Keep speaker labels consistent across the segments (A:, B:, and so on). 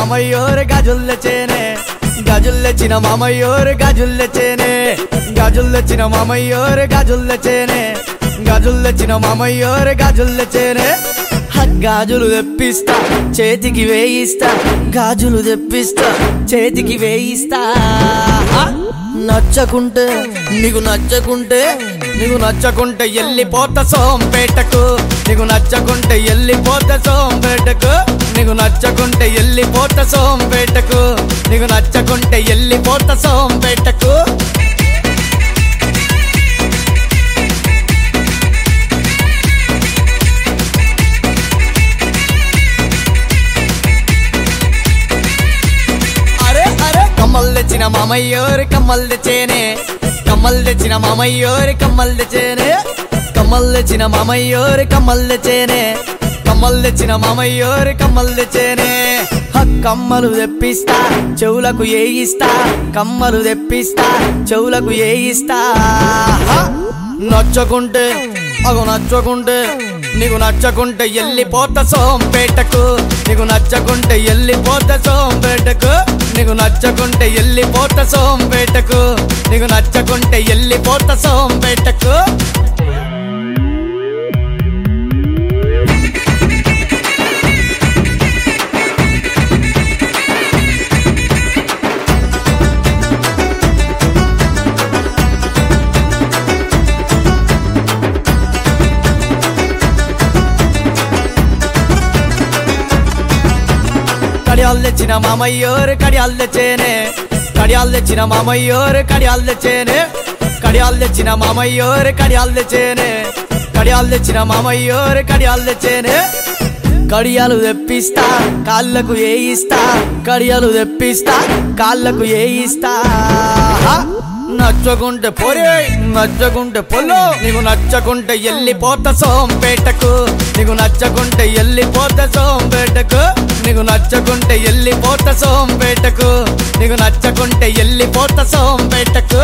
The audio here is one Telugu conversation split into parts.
A: మామయ్యోరు గాజులు తెచ్చేనే గాజులు తెచ్చిన మామయ్యోరు గాజులు తెచ్చేనే గాజులు తెచ్చిన మామయ్యోరు గాజులు తెచ్చేనే గాజులు తెచ్చిన మామయ్యోరు గాజులు తెచ్చేనే హ, గాజులు తెప్పిస్తా చేతికి వేయిస్తా గాజులు తెప్పిస్తా చేతికి వేయిస్తా హ, నచ్చకుంటే నీకు నచ్చకుంటే నీకు నచ్చకుంటే ఎల్లిపోత సోంపేటకు నీకు నచ్చకుంటే ఎల్లిపోత సోంపేటకు నీకు నచ్చకుంటే ఎల్లిపోత సోంపేటకు నీకు నచ్చకుంటే ఎల్లిపోత సోంపేటకు అరే అరే కమ్మలు తెచ్చిన మామయ్యోరి కమ్మలు తెచ్చేనే కమ్మలు తెచ్చిన మామయ్యోరి కమ్మలు తెచ్చేనే కమ్మలు తెచ్చిన మామయ్యోరి కమ్మలు తెచ్చేనే కమ్మలు తెచ్చిన మామయ్యోరి కమ్మలు తెచ్చేనే హ, కమ్మలు తెప్పిస్తా చెవులకు ఏయిస్తా కమ్మలు తెప్పిస్తా చెవులకు ఏయిస్తా హ, నచ్చకుంటే అగు నచ్చకుంటే నీకు నచ్చకుంటే ఎల్లిపోత సోంపేటకు నీకు నచ్చకుంటే ఎల్లిపోత సోంపేటకు నీకు నచ్చకుంటే ఎల్లిపోత సోంపేటకు నీకు నచ్చకుంటే ఎల్లిపోత సోంపేటకు కడియాలు తెచ్చిన మామయ్యోరు కడియాలు తెచ్చేనే కడియాలు తెచ్చిన మామయ్యోరు కడియాలు తెచ్చేనే కడియాలు తెచ్చిన మామయ్యోరు కడియాలు తెచ్చేనే కడియాలు తెచ్చిన మామయ్యోరు కడియాలు తెచ్చేనే కడియాలు తెప్పిస్తా కాళ్ళకు ఏయిస్తా కడియాలు తెప్పిస్తా కాళ్ళకు ఏయిస్తా నచ్చకుంటే పొరే నచ్చకుంటే పొల్లు నీకు నచ్చకుంటే ఎల్లిపోత సోంపేటకు నీకు నచ్చకుంటే ఎల్లిపోత సోంపేటకు నీకు నచ్చకుంటే ఎల్లిపోత సోంపేటకు నీకు నచ్చకుంటే ఎల్లిపోత సోంపేటకు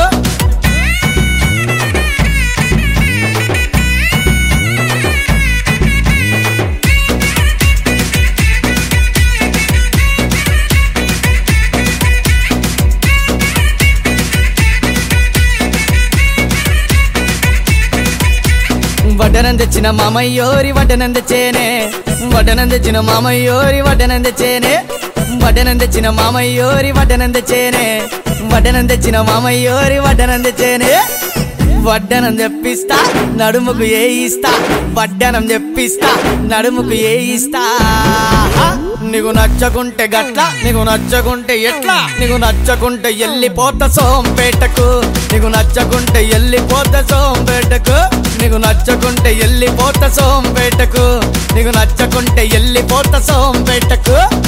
A: వడ్డనం తెచ్చిన మామయ్యోరి వడ్డనం తెచ్చేనే వడ్డనం తెచ్చిన మామయ్యోరి వడ్డనం తెచ్చేనే వడ్డనం తెచ్చిన మామయ్యోరి వడ్డనం తెచ్చేనే వడ్డనం తెచ్చిన మామయ్యోరి వడ్డనం తెచ్చేనే వడ్డనం తెప్పిస్తా నడుముకు ఏయిస్తా వడ్డనం తెప్పిస్తా నడుముకు ఏయిస్తా నీకు నచ్చకుంటే గట్ల నీకు నచ్చకుంటే ఎట్లా నీకు నచ్చకుంటే ఎల్లిపోత సోంపేటకు నీకు నచ్చకుంటే ఎల్లిపోత సోంపేటకు నీకు నచ్చకుంటే ఎల్లిపోత సోంపేటకు నీకు నచ్చకుంటే ఎల్లిపోత సోంపేటకు